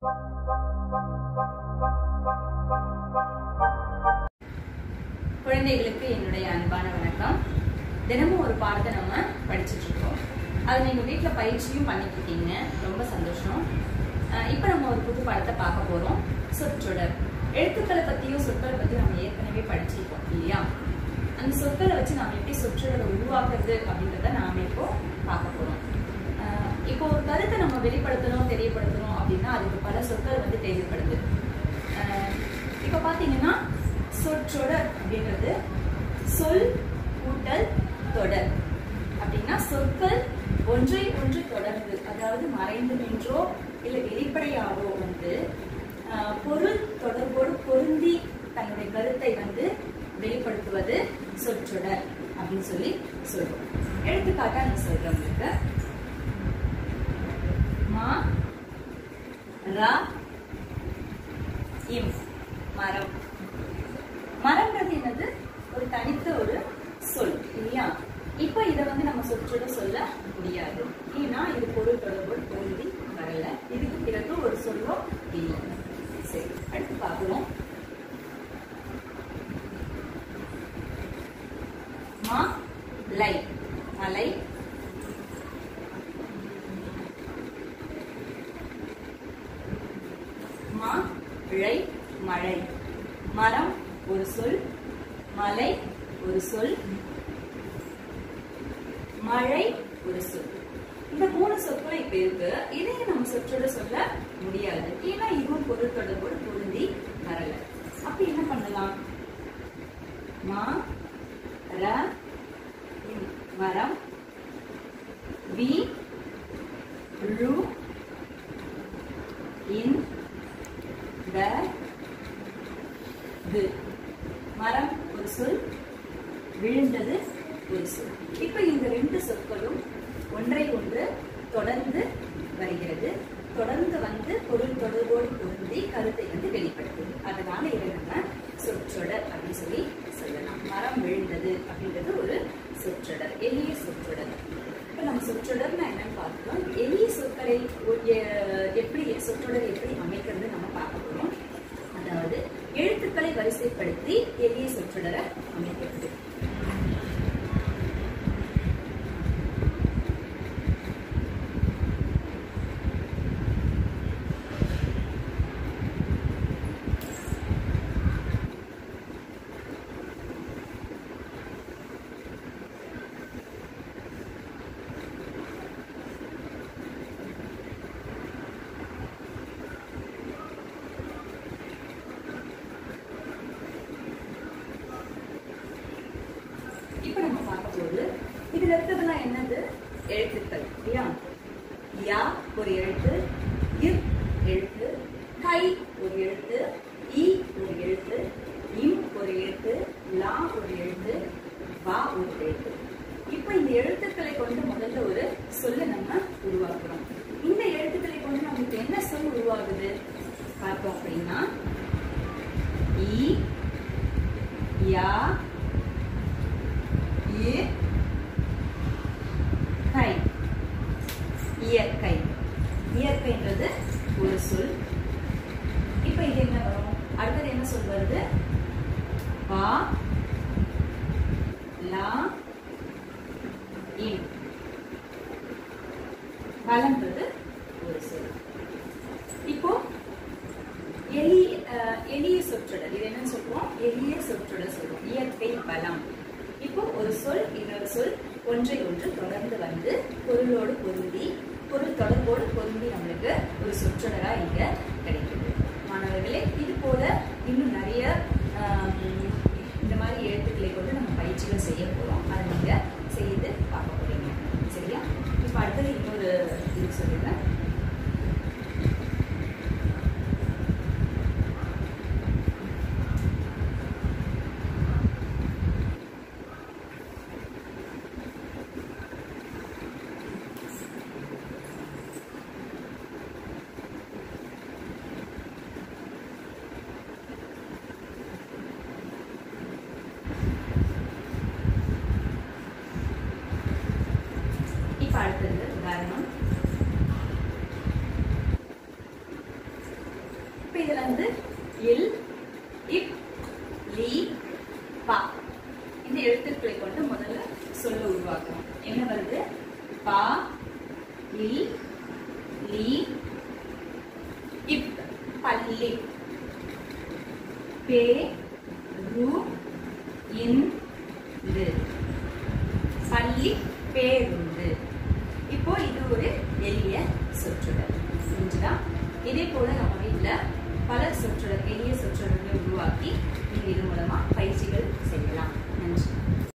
குழந்தைகளுக்கு என்னுடைய அன்பான வணக்கம் தினமும் ஒரு பாடத்தை நம்ம படிச்சுட்டு இருக்கோம் அதை நீங்க வீட்ல பயிற்சியும் பண்ணிட்டு இருக்கீங்க ரொம்ப சந்தோஷம் அஹ் இப்ப நம்ம ஒரு புது பாடத்தை பார்க்க போறோம் சொற்றொடர் எழுத்துக்களை பத்தியும் சொற்களை பத்தியும் நம்ம ஏற்கனவே படிச்சிருக்கோம் இல்லையா அந்த சொற்களை வச்சு நாம எப்படி சொற்றொடரை உருவாக்குறது அப்படின்றத நாம இப்போ பார்க்க போறோம் அஹ் இப்போ ஒரு கருத்தை நம்ம வெளிப்படுத்தணும் தெரியப்படுத்தணும் அப்படின்னா அதுக்கு பல சொற்கள் வந்து தேவைப்படுது அஹ் இப்போ பாத்தீங்கன்னா சொற்றொடர் அப்படின்றது சொல் கூட்டல் தொடர் அப்படின்னா சொற்கள் ஒன்றை ஒன்று தொடர்ந்து அதாவது மறைந்து நின்றோ இல்லை வெளிப்படையாகவோ வந்து ஆஹ், பொருள் தொடர்போடு பொருந்தி தன்னுடைய கருத்தை வந்து வெளிப்படுத்துவது சொற்றொடர் அப்படின்னு சொல்லி சொல்றோம் எடுத்துக்காட்டா நான் சொல்றேன் உங்களுக்கு மா ரா இம் மரம் மரம்ன்றது என்னது ஒரு தனித்த ஒரு சொல் இல்லையா இப்ப இத வந்து நம்ம சொற்றோட சொல்ல முடியாது ஏன்னா இது பொருள் தொடர்போடு பொருந்தி வரல இதுக்கு பிறகு ஒரு சொல்லோ இல்லை சரி அடுத்து பார்க்கிறோம் மா லை மலை மா ழை மழை மரம் ஒரு சொல் மலை ஒரு சொல் மழை ஒரு சொல் இந்த மூணு சொற்களும் இப்ப இருக்கு இதையும் நம்ம சொற்றோட சொல்ல முடியாது ஏன்னா இதுவும் பொருள் தொடர்போடு பொருந்தி வரல அப்ப என்ன பண்ணலாம் மா ர இம், மரம் வி ரு இன் த து மரம் ஒரு சொல் விழுந்தது ஒரு சொல் இப்ப இந்த ரெண்டு சொற்களும் ஒன்றை ஒன்று தொடர்ந்து வருகிறது தொடர்ந்து வந்து பொருள் தொடர்போடு பொருந்தி கருத்தை வந்து வெளிப்படுத்துது அதனால இதை நம்ம சொற்றொடர் அப்படின்னு சொல்லி சொல்லலாம் மரம் விழுந்தது அப்படின்றது ஒரு சொற்றொடர் எளிய சொற்றொடர் இப்ப நம்ம சொற்றொடர்னா என்னன்னு பார்க்கிறோம் எளிய சொற்களை ஒ- எ- எப்படி சொற்றொடர் எப்படி அமைக்கிறது நம்ம பார்க்க போறோம் அதாவது எழுத்துக்களை வரிசைப்படுத்தி எளிய சொற்றொடரை அமைக்கிறது இப்ப நம்ம பார்க்க போது இதுல இருக்கிறதுலாம் என்னது எழுத்துக்கள் இல்லையா யா ஒரு எழுத்து இர் எழுத்து கை ஒரு எழுத்து இ ஒரு எழுத்து இம் ஒரு எழுத்து லா ஒரு எழுத்து வா ஒரு எழுத்து இப்ப இந்த எழுத்துக்களை கொண்டு முதல்ல ஒரு சொல்ல நம்ம உருவாக்குறோம் இந்த எழுத்துக்களை கொண்டு நமக்கு என்ன சொல் உருவாகுது பார்த்தோம் அப்படின்னா இ யா இ கை இயற்கை இயற்கைன்றது ஒரு சொல் இப்ப இது என்ன வரும் அடுத்தது என்ன சொல் வருது வா லா இம் வளம்ன்றது ஒரு சொல் இப்போ எளி அஹ், எளிய சொற்றொடர் இது என்னன்னு சொல்றோம் எளிய சொற்றொடர் சொல்றோம் இயற்கை பலம் இப்போ ஒரு சொல் இன்னொரு சொல் ஒன்றை ஒன்று தொடர்ந்து வந்து பொருளோடு பொருந்தி பொருள் தொடர்போடு பொருந்தி நம்மளுக்கு ஒரு சொற்றொடரா இங்க கிடைக்குது மாணவர்களே இது போல இன்னும் நிறைய ஆம், இந்த மாதிரி எழுத்துக்களை கொண்டு நம்ம பயிற்சிகள் செய்ய போறோம் அதை நீங்க செய்து பார்க்க போறீங்க சரியா இப்போ அடுத்தது இன்னொரு இது சொல்லுங்க இப்ப அடுத்தது உதாரணம் இப்ப இதுல இருந்து இல் இப் லி பா இந்த எழுத்துக்களை கொண்டு முதல்ல சொல்ல உருவாக்கணும் என்ன வருது பா இல் லி இப் பள்ளி பே ரு இன் து பள்ளி பேருந்து இப்போ இது ஒரு எளிய சொற்றொடர் புரிஞ்சுதா இதே போல நம்ம வீட்ல பல சொற்றொடர் எளிய சொற்றொடர்களை உருவாக்கி நீங்க இது மூலமா பயிற்சிகள் செய்யலாம் நன்றி